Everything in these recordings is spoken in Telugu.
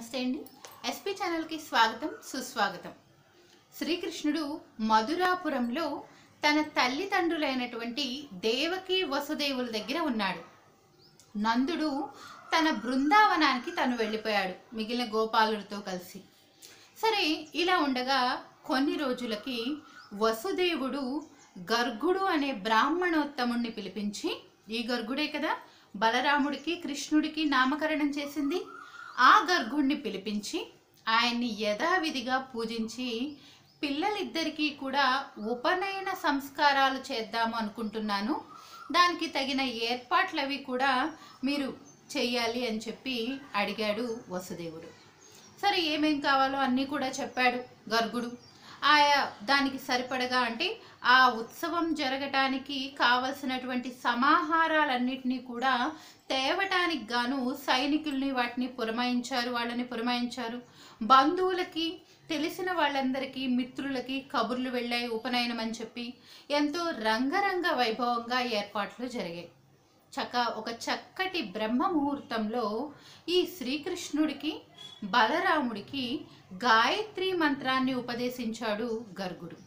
నమస్తే అండి ఎస్పీ ఛానల్కి స్వాగతం సుస్వాగతం శ్రీకృష్ణుడు మధురాపురంలో తన తల్లిదండ్రులైనటువంటి దేవకి వసుదేవుల దగ్గర ఉన్నాడు నందుడు తన బృందావనానికి తను వెళ్ళిపోయాడు మిగిలిన గోపాలుడితో కలిసి సరే ఇలా ఉండగా కొన్ని రోజులకి వసుదేవుడు గర్గుడు అనే బ్రాహ్మణోత్తముణ్ణి పిలిపించి ఈ గర్గుడే కదా బలరాముడికి కృష్ణుడికి నామకరణం చేసింది ఆ గర్గుణ్ణి పిలిపించి ఆయన్ని యథావిధిగా పూజించి పిల్లలిద్దరికీ కూడా ఉపనయన సంస్కారాలు చేద్దాము అనుకుంటున్నాను దానికి తగిన ఏర్పాట్లు అవి కూడా మీరు చెయ్యాలి అని చెప్పి అడిగాడు వసుదేవుడు సరే ఏమేం కావాలో అన్నీ కూడా చెప్పాడు గర్గుడు ఆయా దానికి సరిపడగా అంటే ఆ ఉత్సవం జరగటానికి కావలసినటువంటి సమాహారాలన్నిటినీ కూడా తేవటానికి గాను సైనికుల్ని వాటిని పురమాయించారు వాళ్ళని పురమాయించారు బంధువులకి తెలిసిన వాళ్ళందరికీ మిత్రులకి కబుర్లు వెళ్ళాయి ఉపనయనం అని చెప్పి ఎంతో రంగరంగ వైభవంగా ఏర్పాట్లు జరిగాయి చక్క ఒక చక్కటి బ్రహ్మ ముహూర్తంలో ఈ శ్రీకృష్ణుడికి బలరాముడికి గాయత్రి మంత్రాన్ని ఉపదేశించాడు గర్గుడు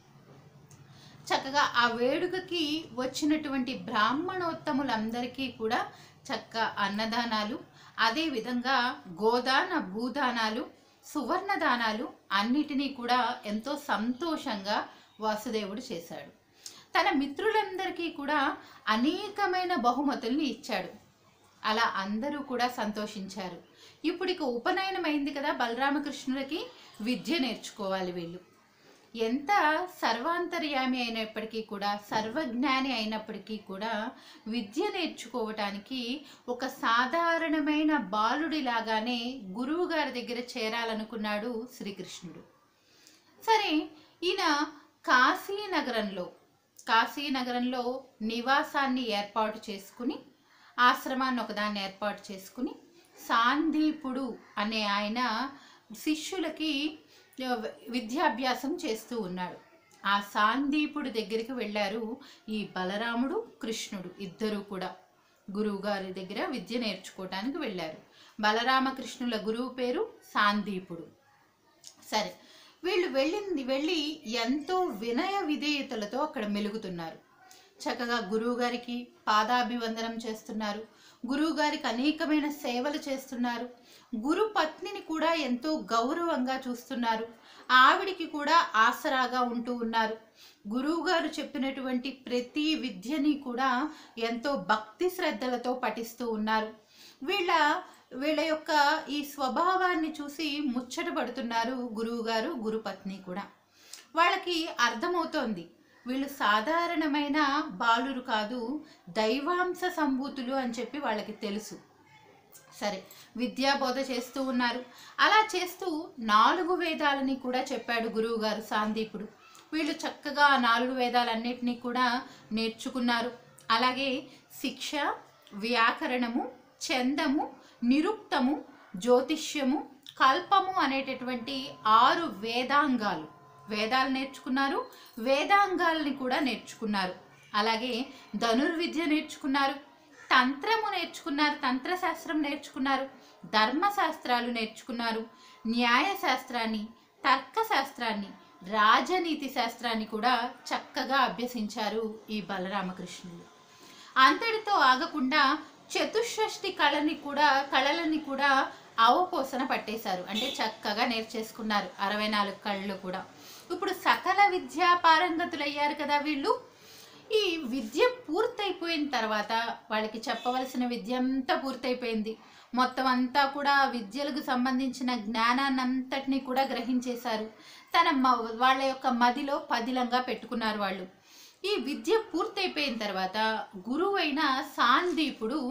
చక్కగా ఆ వేడుకకి వచ్చినటువంటి బ్రాహ్మణోత్తములందరికీ కూడా చక్క అన్నదానాలు అదేవిధంగా గోదాన భూదానాలు సువర్ణదానాలు అన్నిటినీ కూడా ఎంతో సంతోషంగా వాసుదేవుడు చేశాడు తన మిత్రులందరికీ కూడా అనేకమైన బహుమతుల్ని ఇచ్చాడు అలా అందరూ కూడా సంతోషించారు ఇప్పుడు ఇక ఉపనయనం అయింది కదా బలరామకృష్ణులకి విద్య నేర్చుకోవాలి వీళ్ళు ఎంత సర్వాంతర్యామి అయినప్పటికీ కూడా సర్వజ్ఞాని అయినప్పటికీ కూడా విద్య నేర్చుకోవటానికి ఒక సాధారణమైన బాలుడిలాగానే గురువు గారి దగ్గర చేరాలనుకున్నాడు శ్రీకృష్ణుడు సరే ఈయన కాశీనగరంలో కాశీనగరంలో నివాసాన్ని ఏర్పాటు చేసుకుని ఆశ్రమాన్ని ఒకదాన్ని ఏర్పాటు చేసుకుని సాందీపుడు అనే ఆయన శిష్యులకి విద్యాభ్యాసం చేస్తూ ఉన్నాడు ఆ సాందీపుడి దగ్గరికి వెళ్ళారు ఈ బలరాముడు కృష్ణుడు ఇద్దరు కూడా గురువు గారి దగ్గర విద్య నేర్చుకోవటానికి వెళ్ళారు బలరామకృష్ణుల గురువు పేరు సాందీపుడు సరే వీళ్ళు వెళ్ళింది వెళ్ళి ఎంతో వినయ విధేయతలతో అక్కడ మెలుగుతున్నారు చక్కగా గురువు గారికి పాదాభివందనం చేస్తున్నారు గురువు గారికి అనేకమైన సేవలు చేస్తున్నారు గురు పత్నిని కూడా ఎంతో గౌరవంగా చూస్తున్నారు ఆవిడికి కూడా ఆసరాగా ఉంటూ ఉన్నారు గురువు గారు చెప్పినటువంటి ప్రతి విద్యని కూడా ఎంతో భక్తి శ్రద్ధలతో పఠిస్తూ ఉన్నారు వీళ్ళ వీళ్ళ యొక్క ఈ స్వభావాన్ని చూసి ముచ్చట పడుతున్నారు గురువు గారు గురుపత్ని కూడా వాళ్ళకి అర్థమవుతోంది వీళ్ళు సాధారణమైన బాలురు కాదు దైవాంశ సంభూతులు అని చెప్పి వాళ్ళకి తెలుసు సరే విద్యాబోధ చేస్తూ ఉన్నారు అలా చేస్తూ నాలుగు వేదాలని కూడా చెప్పాడు గురువు గారు సాందీపుడు వీళ్ళు చక్కగా ఆ నాలుగు వేదాలన్నిటినీ కూడా నేర్చుకున్నారు అలాగే శిక్ష వ్యాకరణము చందము నిరుక్తము జ్యోతిష్యము కల్పము అనేటటువంటి ఆరు వేదాంగాలు వేదాలు నేర్చుకున్నారు వేదాంగాల్ని కూడా నేర్చుకున్నారు అలాగే ధనుర్విద్య నేర్చుకున్నారు తంత్రము నేర్చుకున్నారు తంత్రశాస్త్రం నేర్చుకున్నారు ధర్మశాస్త్రాలు నేర్చుకున్నారు న్యాయశాస్త్రాన్ని తర్కశాస్త్రాన్ని రాజనీతి శాస్త్రాన్ని కూడా చక్కగా అభ్యసించారు ఈ బలరామకృష్ణుడు అంతటితో ఆగకుండా చతుషష్ఠి కళని కూడా కళలని కూడా అవపోసన పట్టేశారు అంటే చక్కగా నేర్చేసుకున్నారు అరవై నాలుగు కళ్ళు కూడా ఇప్పుడు సకల విద్యా పారంగతులయ్యారు కదా వీళ్ళు ఈ విద్య పూర్తయిపోయిన తర్వాత వాళ్ళకి చెప్పవలసిన విద్య అంతా పూర్తయిపోయింది మొత్తం అంతా కూడా విద్యలకు సంబంధించిన జ్ఞానాన్ని అంతటినీ కూడా గ్రహించేశారు తన మ వాళ్ళ యొక్క మదిలో పదిలంగా పెట్టుకున్నారు వాళ్ళు ఈ విద్య పూర్తయిపోయిన తర్వాత గురువైన సాందీపుడు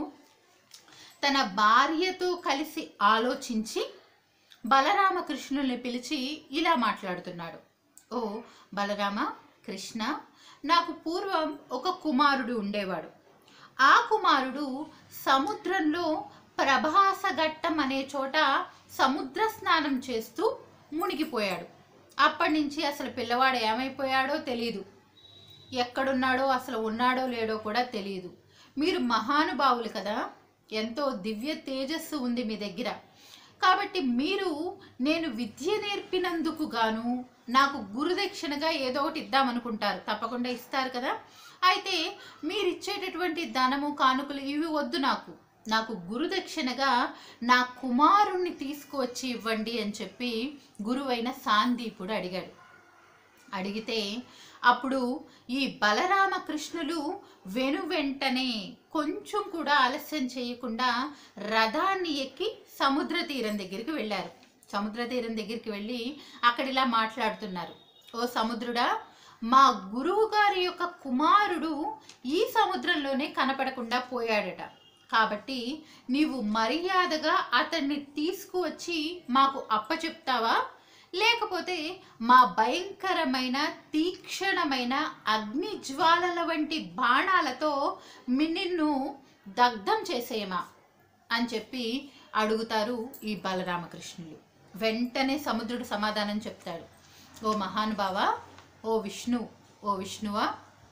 తన భార్యతో కలిసి ఆలోచించి బలరామకృష్ణుల్ని పిలిచి ఇలా మాట్లాడుతున్నాడు ఓ బలరామ కృష్ణ నాకు పూర్వం ఒక కుమారుడు ఉండేవాడు ఆ కుమారుడు సముద్రంలో ప్రభాసఘట్టం అనే చోట సముద్ర స్నానం చేస్తూ మునిగిపోయాడు అప్పటి నుంచి అసలు పిల్లవాడు ఏమైపోయాడో తెలియదు ఎక్కడున్నాడో అసలు ఉన్నాడో లేడో కూడా తెలియదు మీరు మహానుభావులు కదా ఎంతో దివ్య తేజస్సు ఉంది మీ దగ్గర కాబట్టి మీరు నేను విద్య నేర్పినందుకు గాను నాకు గురుదక్షిణగా ఏదో ఒకటి ఇద్దామనుకుంటారు తప్పకుండా ఇస్తారు కదా అయితే మీరు ఇచ్చేటటువంటి ధనము కానుకలు ఇవి వద్దు నాకు నాకు గురుదక్షిణగా నా కుమారుణ్ణి తీసుకువచ్చి ఇవ్వండి అని చెప్పి గురువైన సాందీపుడు అడిగాడు అడిగితే అప్పుడు ఈ బలరామకృష్ణులు వెను వెంటనే కొంచెం కూడా ఆలస్యం చేయకుండా రథాన్ని ఎక్కి సముద్ర తీరం దగ్గరికి వెళ్ళారు సముద్ర తీరం దగ్గరికి వెళ్ళి అక్కడ ఇలా మాట్లాడుతున్నారు ఓ సముద్రుడా మా గురువు గారి యొక్క కుమారుడు ఈ సముద్రంలోనే కనపడకుండా పోయాడట కాబట్టి నీవు మర్యాదగా అతన్ని తీసుకువచ్చి మాకు అప్పచెప్తావా లేకపోతే మా భయంకరమైన తీక్షణమైన అగ్ని జ్వాలల వంటి బాణాలతో మీ- నిన్ను దగ్ధం చేసేయమా అని చెప్పి అడుగుతారు ఈ బలరామకృష్ణులు వెంటనే సముద్రుడు సమాధానం చెప్తాడు ఓ మహానుభావ ఓ విష్ణు ఓ విష్ణువా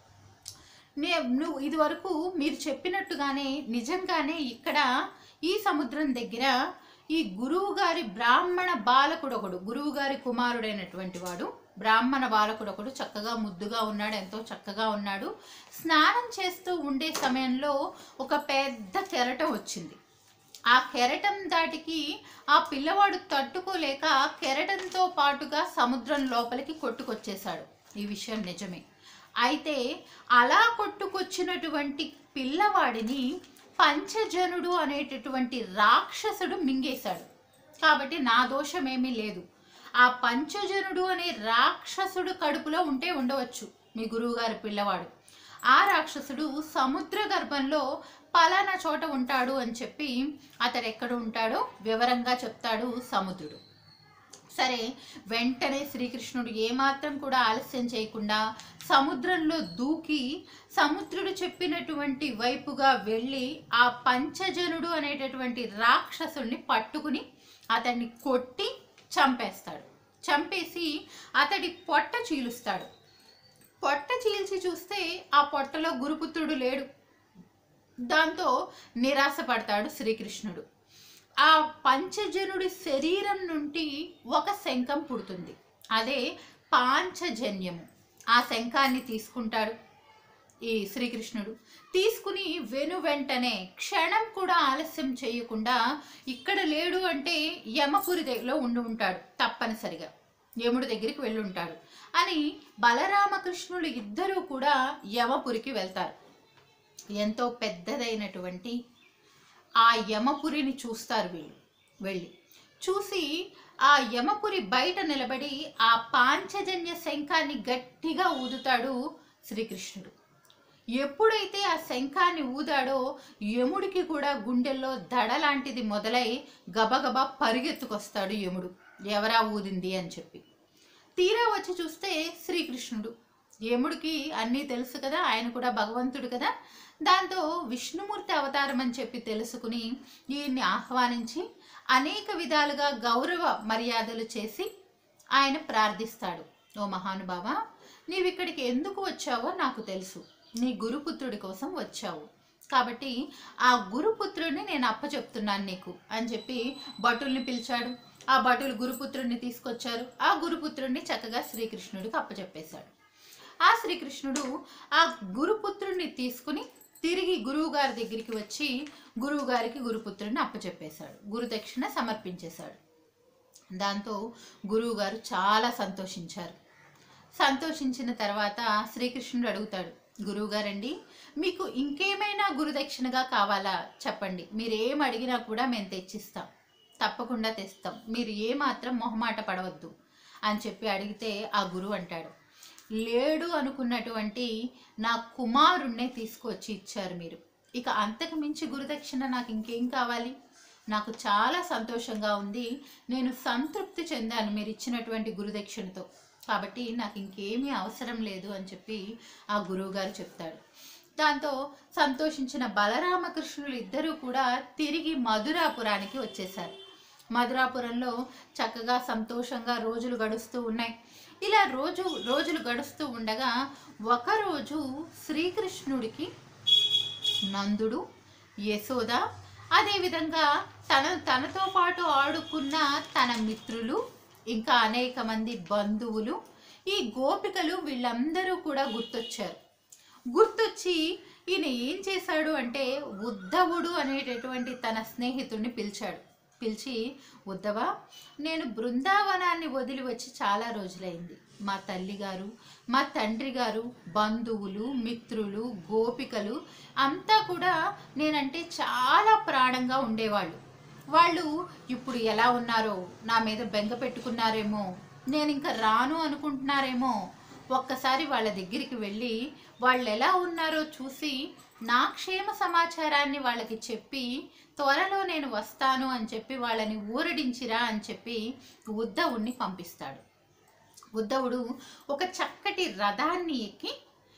నే నువ్వు ఇదివరకు మీరు చెప్పినట్టుగానే నిజంగానే ఇక్కడ ఈ సముద్రం దగ్గర ఈ గురువు గారి బ్రాహ్మణ బాలకుడు ఒకడు గురువు గారి కుమారుడైనటువంటి వాడు బ్రాహ్మణ బాలకుడు ఒకడు చక్కగా ముద్దుగా ఉన్నాడు ఎంతో చక్కగా ఉన్నాడు స్నానం చేస్తూ ఉండే సమయంలో ఒక పెద్ద కెరటం వచ్చింది ఆ కెరటం దాటికి ఆ పిల్లవాడు తట్టుకోలేక కెరటంతో పాటుగా సముద్రం లోపలికి కొట్టుకొచ్చేశాడు ఈ విషయం నిజమే అయితే అలా కొట్టుకొచ్చినటువంటి పిల్లవాడిని పంచజనుడు అనేటటువంటి రాక్షసుడు మింగేశాడు కాబట్టి నా దోషం ఏమీ లేదు ఆ పంచజనుడు అనే రాక్షసుడు కడుపులో ఉంటే ఉండవచ్చు మీ గురువుగారి పిల్లవాడు ఆ రాక్షసుడు సముద్ర గర్భంలో పలానా చోట ఉంటాడు అని చెప్పి అతడు ఎక్కడ ఉంటాడో వివరంగా చెప్తాడు సముద్రుడు సరే వెంటనే శ్రీకృష్ణుడు ఏమాత్రం కూడా ఆలస్యం చేయకుండా సముద్రంలో దూకి సముద్రుడు చెప్పినటువంటి వైపుగా వెళ్ళి ఆ పంచజనుడు అనేటటువంటి రాక్షసుల్ని పట్టుకుని అతన్ని కొట్టి చంపేస్తాడు చంపేసి అతడి పొట్ట చీలుస్తాడు పొట్ట చీల్చి చూస్తే ఆ పొట్టలో గురుపుత్రుడు లేడు దాంతో నిరాశపడతాడు శ్రీకృష్ణుడు ఆ పంచజనుడి శరీరం నుండి ఒక శంఖం పుడుతుంది అదే పాంచజన్యము ఆ శంఖాన్ని తీసుకుంటాడు ఈ శ్రీకృష్ణుడు తీసుకుని వెను వెంటనే క్షణం కూడా ఆలస్యం చేయకుండా ఇక్కడ లేడు అంటే యమపురి దగ్గరలో ఉండి ఉంటాడు తప్పనిసరిగా యముడి దగ్గరికి వెళ్ళి ఉంటాడు అని బలరామకృష్ణులు ఇద్దరూ కూడా యమపురికి వెళ్తారు ఎంతో పెద్దదైనటువంటి ఆ యమపురిని చూస్తారు వీళ్ళు వెళ్ళి చూసి ఆ యమపురి బయట నిలబడి ఆ పాంచజన్య శంఖాన్ని గట్టిగా ఊదుతాడు శ్రీకృష్ణుడు ఎప్పుడైతే ఆ శంఖాన్ని ఊదాడో యముడికి కూడా గుండెల్లో దడ లాంటిది మొదలై గబగబా పరిగెత్తుకొస్తాడు యముడు ఎవరా ఊదింది అని చెప్పి తీరా వచ్చి చూస్తే శ్రీకృష్ణుడు యముడికి అన్నీ తెలుసు కదా ఆయన కూడా భగవంతుడు కదా దాంతో విష్ణుమూర్తి అవతారం అని చెప్పి తెలుసుకుని ఈయన్ని ఆహ్వానించి అనేక విధాలుగా గౌరవ మర్యాదలు చేసి ఆయన ప్రార్థిస్తాడు ఓ మహానుభావ నీవు ఇక్కడికి ఎందుకు వచ్చావో నాకు తెలుసు నీ గురుపుత్రుడి కోసం వచ్చావు కాబట్టి ఆ గురుపుత్రుడిని నేను అప్పచెప్తున్నాను నీకు అని చెప్పి భటుల్ని పిలిచాడు ఆ భటులు గురుపుత్రుడిని తీసుకొచ్చారు ఆ గురుపుత్రుడిని చక్కగా శ్రీకృష్ణుడికి అప్పచెప్పేశాడు ఆ శ్రీకృష్ణుడు ఆ గురుపుత్రుడిని తీసుకుని తిరిగి గురువు గారి దగ్గరికి వచ్చి గురువు గారికి గురుపుత్రుడిని అప్పచెప్పేశాడు గురుదక్షిణ సమర్పించేశాడు దాంతో గురువు గారు చాలా సంతోషించారు సంతోషించిన తర్వాత శ్రీకృష్ణుడు అడుగుతాడు గురువుగారండి మీకు ఇంకేమైనా గురుదక్షిణగా కావాలా చెప్పండి మీరు ఏం అడిగినా కూడా మేము తెచ్చిస్తాం తప్పకుండా తెస్తాం మీరు ఏ మాత్రం మొహమాట పడవద్దు అని చెప్పి అడిగితే ఆ గురువు అంటాడు లేడు అనుకున్నటువంటి నా కుమారుణ్ణే తీసుకొచ్చి ఇచ్చారు మీరు ఇక అంతకు మించి గురుదక్షిణ నాకు ఇంకేం కావాలి నాకు చాలా సంతోషంగా ఉంది నేను సంతృప్తి చెందాను మీరు ఇచ్చినటువంటి గురుదక్షిణతో కాబట్టి నాకు ఇంకేమీ అవసరం లేదు అని చెప్పి ఆ గురువుగారు చెప్తాడు దాంతో సంతోషించిన బలరామకృష్ణులు ఇద్దరూ కూడా తిరిగి మధురాపురానికి వచ్చేశారు మధురాపురంలో చక్కగా సంతోషంగా రోజులు గడుస్తూ ఉన్నాయి ఇలా రోజు రోజులు గడుస్తూ ఉండగా ఒకరోజు శ్రీకృష్ణుడికి నందుడు యశోద అదేవిధంగా తన తనతో పాటు ఆడుకున్న తన మిత్రులు ఇంకా అనేక మంది బంధువులు ఈ గోపికలు వీళ్ళందరూ కూడా గుర్తొచ్చారు గుర్తొచ్చి ఈయన ఏం చేశాడు అంటే ఉద్ధవుడు అనేటటువంటి తన స్నేహితుడిని పిలిచాడు పిలిచి ఉద్ధవ నేను బృందావనాన్ని వదిలి వచ్చి చాలా రోజులైంది మా తల్లి గారు మా తండ్రి గారు బంధువులు మిత్రులు గోపికలు అంతా కూడా నేనంటే చాలా ప్రాణంగా ఉండేవాళ్ళు వాళ్ళు ఇప్పుడు ఎలా ఉన్నారో నా మీద బెంగ పెట్టుకున్నారేమో నేను ఇంకా రాను అనుకుంటున్నారేమో ఒక్కసారి వాళ్ళ దగ్గరికి వెళ్ళి వాళ్ళు ఎలా ఉన్నారో చూసి నా క్షేమ సమాచారాన్ని వాళ్ళకి చెప్పి త్వరలో నేను వస్తాను అని చెప్పి వాళ్ళని ఊరడించిరా అని చెప్పి ఉద్ధవుణ్ణి పంపిస్తాడు ఉద్ధవుడు ఒక చక్కటి రథాన్ని ఎక్కి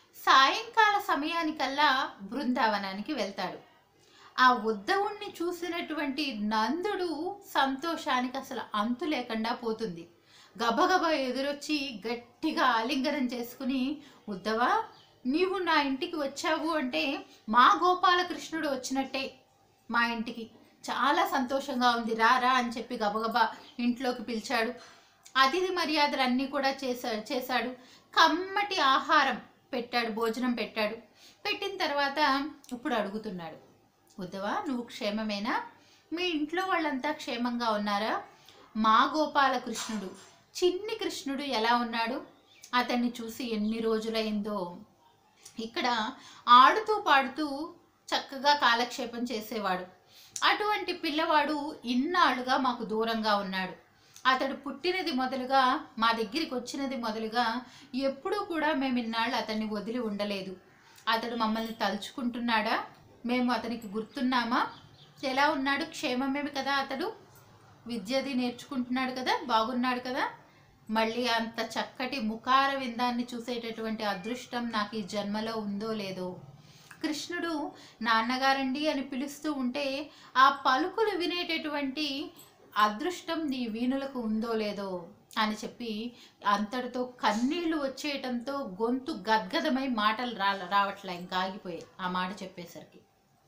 సాయంకాల సమయానికల్లా బృందావనానికి వెళ్తాడు ఆ ఉద్ధవుణ్ణి చూసినటువంటి నందుడు సంతోషానికి అసలు అంతు లేకుండా పోతుంది గబగబా ఎదురొచ్చి గట్టిగా ఆలింగనం చేసుకుని ఉద్ధవా నీవు నా ఇంటికి వచ్చావు అంటే మా గోపాలకృష్ణుడు వచ్చినట్టే మా ఇంటికి చాలా సంతోషంగా ఉంది రా రా అని చెప్పి గబగబా ఇంట్లోకి పిలిచాడు అతిథి మర్యాదలు అన్నీ కూడా చేశాడు చేశాడు కమ్మటి ఆహారం పెట్టాడు భోజనం పెట్టాడు పెట్టిన తర్వాత ఇప్పుడు అడుగుతున్నాడు ఉద్దవా నువ్వు క్షేమమేనా మీ ఇంట్లో వాళ్ళంతా క్షేమంగా ఉన్నారా మా గోపాలకృష్ణుడు చిన్ని కృష్ణుడు ఎలా ఉన్నాడు అతన్ని చూసి ఎన్ని రోజులైందో ఇక్కడ ఆడుతూ పాడుతూ చక్కగా కాలక్షేపం చేసేవాడు అటువంటి పిల్లవాడు ఇన్నాళ్ళుగా మాకు దూరంగా ఉన్నాడు అతడు పుట్టినది మొదలుగా మా దగ్గరికి వచ్చినది మొదలుగా ఎప్పుడూ కూడా మేము ఇన్నాళ్ళు అతన్ని వదిలి ఉండలేదు అతడు మమ్మల్ని తలుచుకుంటున్నాడా మేము అతనికి గుర్తున్నామా ఎలా ఉన్నాడు క్షేమమేమి కదా అతడు విద్యది నేర్చుకుంటున్నాడు కదా బాగున్నాడు కదా మళ్ళీ అంత చక్కటి ముఖార విందాన్ని చూసేటటువంటి అదృష్టం నాకు ఈ జన్మలో ఉందో లేదో కృష్ణుడు నాన్నగారండి అని పిలుస్తూ ఉంటే ఆ పలుకులు వినేటటువంటి అదృష్టం నీ వీణులకు ఉందో లేదో అని చెప్పి అంతటితో కన్నీళ్లు వచ్చేయటంతో గొంతు గద్గదమై మాటలు రా రావట్లే ఇంకా ఆగిపోయాయి ఆ మాట చెప్పేసరికి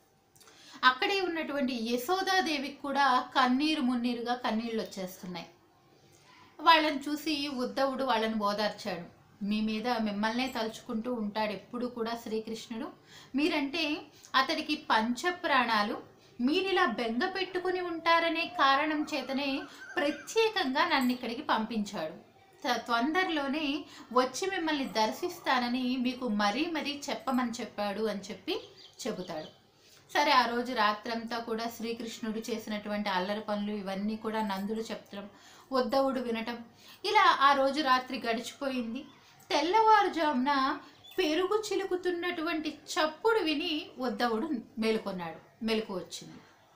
అక్కడే ఉన్నటువంటి యశోదాదేవికి కూడా కన్నీరు మున్నీరుగా కన్నీళ్ళు వచ్చేస్తున్నాయి వాళ్ళని చూసి ఉద్ధవుడు వాళ్ళని ఓదార్చాడు మీ మీద మిమ్మల్నే తలుచుకుంటూ ఉంటాడు ఎప్పుడు కూడా శ్రీకృష్ణుడు మీరంటే అతడికి పంచప్రాణాలు మీరిలా బెంగ పెట్టుకుని ఉంటారనే కారణం చేతనే ప్రత్యేకంగా నన్ను ఇక్కడికి పంపించాడు త- తొందరలోనే వచ్చి మిమ్మల్ని దర్శిస్తానని మీకు మరీ మరీ చెప్పమని చెప్పాడు అని చెప్పి చెబుతాడు సరే ఆ రోజు రాత్రంతా కూడా శ్రీకృష్ణుడు చేసినటువంటి అల్లరి పనులు ఇవన్నీ కూడా నందులు చెప్పడం ఉద్ధవుడు వినటం ఇలా ఆ రోజు రాత్రి గడిచిపోయింది తెల్లవారుజామున పెరుగు చిలుకుతున్నటువంటి చప్పుడు విని ఉద్ధవుడు మేలుకొన్నాడు మెలకు వచ్చింది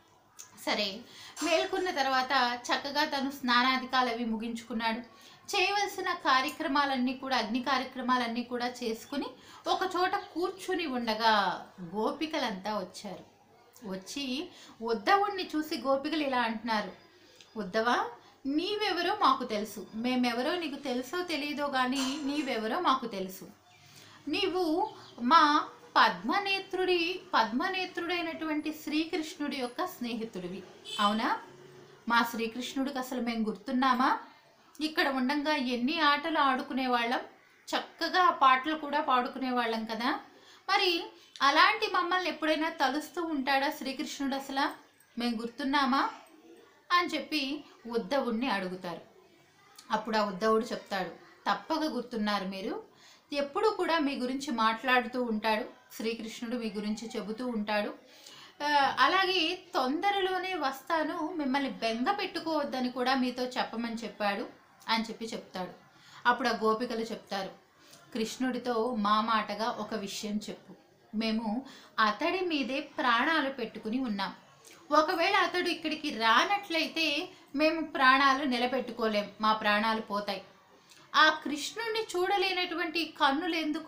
సరే మేల్కొన్న తర్వాత చక్కగా తను స్నానాధికాలు అవి ముగించుకున్నాడు చేయవలసిన కార్యక్రమాలన్నీ కూడా అగ్ని కార్యక్రమాలన్నీ కూడా చేసుకుని ఒక చోట కూర్చుని ఉండగా గోపికలంతా వచ్చారు వచ్చి ఉద్ధవుణ్ణి చూసి గోపికలు ఇలా అంటున్నారు ఉద్ధవా నీవెవరో మాకు తెలుసు మేమెవరో నీకు తెలుసో తెలియదో కానీ నీవెవరో మాకు తెలుసు నీవు మా పద్మనేత్రుడి పద్మనేత్రుడైనటువంటి శ్రీకృష్ణుడి యొక్క స్నేహితుడివి అవునా మా శ్రీకృష్ణుడికి అసలు మేము గుర్తున్నామా ఇక్కడ ఉండంగా ఎన్ని ఆటలు ఆడుకునే వాళ్ళం చక్కగా పాటలు కూడా పాడుకునే వాళ్ళం కదా మరి అలాంటి మమ్మల్ని ఎప్పుడైనా తలుస్తూ ఉంటాడా శ్రీకృష్ణుడు అసలు మేము గుర్తున్నామా అని చెప్పి ఉద్ధవుడిని అడుగుతారు అప్పుడు ఆ ఉద్ధవుడు చెప్తాడు తప్పక గుర్తున్నారు మీరు ఎప్పుడు కూడా మీ గురించి మాట్లాడుతూ ఉంటాడు శ్రీకృష్ణుడు మీ గురించి చెబుతూ ఉంటాడు ఆ, అలాగే తొందరలోనే వస్తాను మిమ్మల్ని బెంగ పెట్టుకోవద్దని కూడా మీతో చెప్పమని చెప్పాడు అని చెప్పి చెప్తాడు అప్పుడు ఆ గోపికలు చెప్తారు కృష్ణుడితో మా మాటగా ఒక విషయం చెప్పు మేము అతడి మీదే ప్రాణాలు పెట్టుకుని ఉన్నాం ఒకవేళ అతడు ఇక్కడికి రానట్లయితే మేము ప్రాణాలు నిలబెట్టుకోలేం మా ప్రాణాలు పోతాయి ఆ కృష్ణుడిని చూడలేనటువంటి కన్నులు ఎందుకు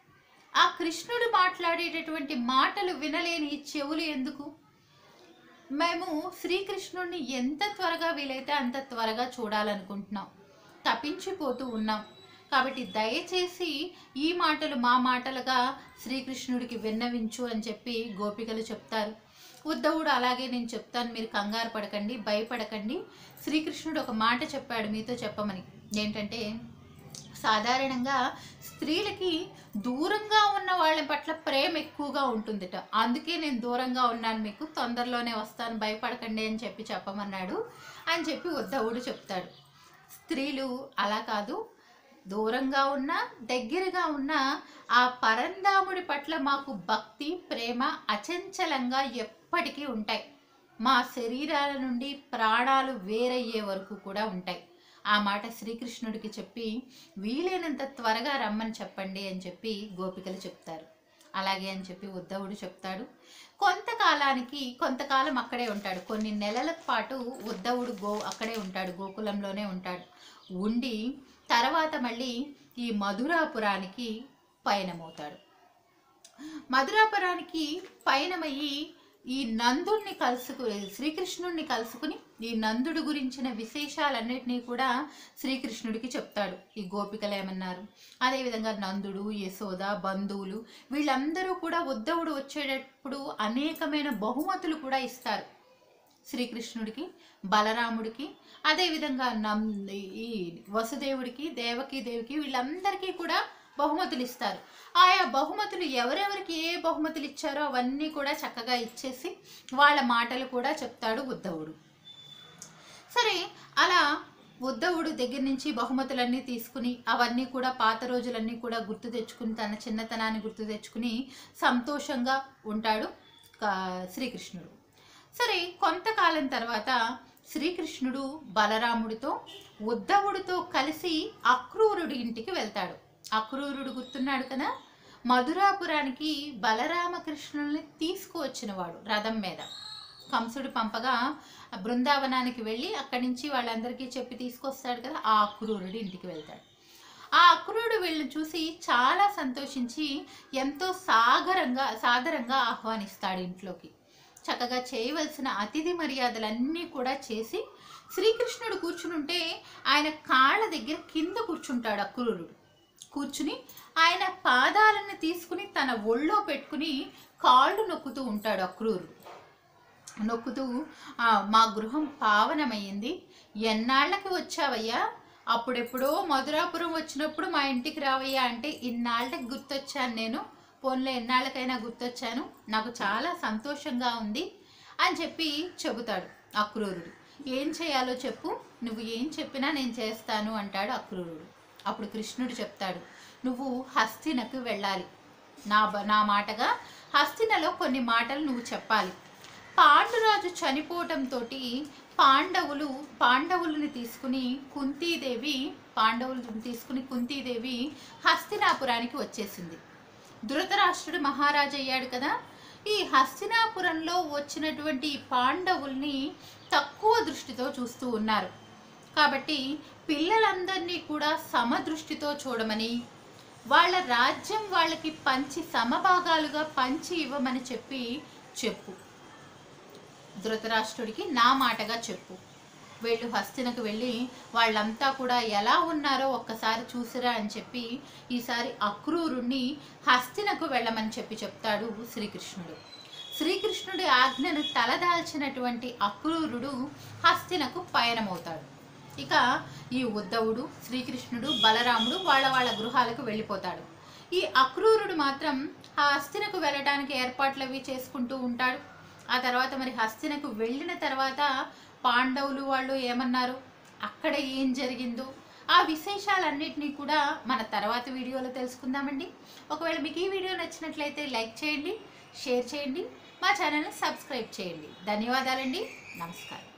ఆ కృష్ణుడు మాట్లాడేటటువంటి మాటలు వినలేని చెవులు ఎందుకు మేము శ్రీకృష్ణుడిని ఎంత త్వరగా వీలైతే అంత త్వరగా చూడాలనుకుంటున్నాం తప్పించిపోతూ ఉన్నాం కాబట్టి దయచేసి ఈ మాటలు మా మాటలుగా శ్రీకృష్ణుడికి విన్నవించు అని చెప్పి గోపికలు చెప్తారు ఉద్ధవుడు అలాగే నేను చెప్తాను మీరు కంగారు పడకండి భయపడకండి శ్రీకృష్ణుడు ఒక మాట చెప్పాడు మీతో చెప్పమని ఏంటంటే సాధారణంగా స్త్రీలకి దూరంగా ఉన్న వాళ్ళ పట్ల ప్రేమ ఎక్కువగా ఉంటుందిట అందుకే నేను దూరంగా ఉన్నాను మీకు తొందరలోనే వస్తాను భయపడకండి అని చెప్పి చెప్పమన్నాడు అని చెప్పి ఉద్ధవుడు చెప్తాడు స్త్రీలు అలా కాదు దూరంగా ఉన్న దగ్గరగా ఉన్న ఆ పరంధాముడి పట్ల మాకు భక్తి ప్రేమ అచంచలంగా ఎప్పటికీ ఉంటాయి మా శరీరాల నుండి ప్రాణాలు వేరయ్యే వరకు కూడా ఉంటాయి ఆ మాట శ్రీకృష్ణుడికి చెప్పి వీలైనంత త్వరగా రమ్మని చెప్పండి అని చెప్పి గోపికలు చెప్తారు అలాగే అని చెప్పి ఉద్ధవుడు చెప్తాడు కొంతకాలానికి కొంతకాలం అక్కడే ఉంటాడు కొన్ని నెలల పాటు ఉద్ధవుడు గో అక్కడే ఉంటాడు గోకులంలోనే ఉంటాడు ఉండి తర్వాత మళ్ళీ ఈ మధురాపురానికి పయనమవుతాడు మధురాపురానికి పయనమయ్యి ఈ నందుణ్ణి కలుసుకు శ్రీకృష్ణుడిని కలుసుకుని ఈ నందుడు గురించిన విశేషాలన్నిటినీ కూడా శ్రీకృష్ణుడికి చెప్తాడు ఈ గోపికలు ఏమన్నారు అదేవిధంగా నందుడు యశోద బంధువులు వీళ్ళందరూ కూడా ఉద్ధవుడు వచ్చేటప్పుడు అనేకమైన బహుమతులు కూడా ఇస్తారు శ్రీకృష్ణుడికి బలరాముడికి అదేవిధంగా నం ఈ వసుదేవుడికి దేవకి దేవికి వీళ్ళందరికీ కూడా బహుమతులు ఇస్తారు ఆయా బహుమతులు ఎవరెవరికి ఏ బహుమతులు ఇచ్చారో అవన్నీ కూడా చక్కగా ఇచ్చేసి వాళ్ళ మాటలు కూడా చెప్తాడు ఉద్ధవుడు సరే అలా ఉద్ధవుడు దగ్గర నుంచి బహుమతులన్నీ తీసుకుని అవన్నీ కూడా పాత రోజులన్నీ కూడా గుర్తు తెచ్చుకుని తన చిన్నతనాన్ని గుర్తు తెచ్చుకుని సంతోషంగా ఉంటాడు కా- శ్రీకృష్ణుడు సరే కొంతకాలం తర్వాత శ్రీకృష్ణుడు బలరాముడితో ఉద్ధవుడితో కలిసి అక్రూరుడి ఇంటికి వెళ్తాడు అక్రూరుడు గుర్తున్నాడు కదా మధురాపురానికి బలరామకృష్ణుల్ని తీసుకువచ్చినవాడు రథం మీద కంసుడు పంపగా ఆ బృందావనానికి వెళ్ళి అక్కడి నుంచి వాళ్ళందరికీ చెప్పి తీసుకొస్తాడు కదా ఆ అక్రూరుడి ఇంటికి వెళ్తాడు ఆ అక్రూరుడు వీళ్ళని చూసి చాలా సంతోషించి ఎంతో సాగరంగా సాదరంగా ఆహ్వానిస్తాడు ఇంట్లోకి చక్కగా చేయవలసిన అతిథి మర్యాదలన్నీ కూడా చేసి శ్రీకృష్ణుడు కూర్చునుంటే ఆయన కాళ్ళ దగ్గర కింద కూర్చుంటాడు అక్రూరుడు కూర్చుని ఆయన పాదాలను తీసుకుని తన ఒళ్ళో పెట్టుకుని కాళ్ళు నొక్కుతూ ఉంటాడు అక్రూరుడు నొక్కుతూ "ఆ, మా గృహం పావనమైంది ఎన్నాళ్ళకి వచ్చావయ్యా అప్పుడెప్పుడో మధురాపురం వచ్చినప్పుడు మా ఇంటికి రావయ్యా అంటే ఇన్నాళ్ళకి గుర్తొచ్చాను నేను పోన్లే ఎన్నాళ్ళకైనా గుర్తొచ్చాను నాకు చాలా సంతోషంగా ఉంది అని చెప్పి చెబుతాడు అక్రూరుడు ఏం చేయాలో చెప్పు నువ్వు ఏం చెప్పినా నేను చేస్తాను అంటాడు అక్రూరుడు అప్పుడు కృష్ణుడు చెప్తాడు నువ్వు హస్తినకు వెళ్ళాలి నా బ- నా మాటగా హస్తినలో కొన్ని మాటలు నువ్వు చెప్పాలి పాండురాజు చనిపోవటంతో పాండవులు పాండవులని తీసుకుని కుంతీదేవి పాండవులను తీసుకుని కుంతీదేవి హస్తినాపురానికి వచ్చేసింది ధృతరాష్ట్రుడు మహారాజు అయ్యాడు కదా ఈ హస్తినాపురంలో వచ్చినటువంటి ఈ పాండవుల్ని తక్కువ దృష్టితో చూస్తూ ఉన్నారు కాబట్టి పిల్లలందరినీ కూడా సమదృష్టితో చూడమని వాళ్ళ రాజ్యం వాళ్ళకి పంచి సమభాగాలుగా పంచి ఇవ్వమని చెప్పి చెప్పు ధృతరాష్ట్రుడికి నా మాటగా చెప్పు వీళ్ళు హస్తినకు వెళ్ళి వాళ్ళంతా కూడా ఎలా ఉన్నారో ఒక్కసారి చూసిరా అని చెప్పి ఈసారి అక్రూరుణ్ణి హస్తినకు వెళ్ళమని చెప్పి చెప్తాడు శ్రీకృష్ణుడు శ్రీకృష్ణుడి ఆజ్ఞను తలదాల్చినటువంటి అక్రూరుడు హస్తినకు పయనమవుతాడు ఇక ఈ ఉద్ధవుడు శ్రీకృష్ణుడు బలరాముడు వాళ్ళ వాళ్ళ గృహాలకు వెళ్ళిపోతాడు ఈ అక్రూరుడు మాత్రం ఆ హస్తినకు వెళ్ళడానికి ఏర్పాట్లు అవి చేసుకుంటూ ఉంటాడు ఆ తర్వాత మరి హస్తినకు వెళ్ళిన తర్వాత పాండవులు వాళ్ళు ఏమన్నారు అక్కడ ఏం జరిగిందో ఆ విశేషాలన్నిటినీ కూడా మన తర్వాత వీడియోలో తెలుసుకుందామండి ఒకవేళ మీకు ఈ వీడియో నచ్చినట్లయితే లైక్ చేయండి షేర్ చేయండి మా ఛానల్ని సబ్స్క్రైబ్ చేయండి ధన్యవాదాలండి నమస్కారం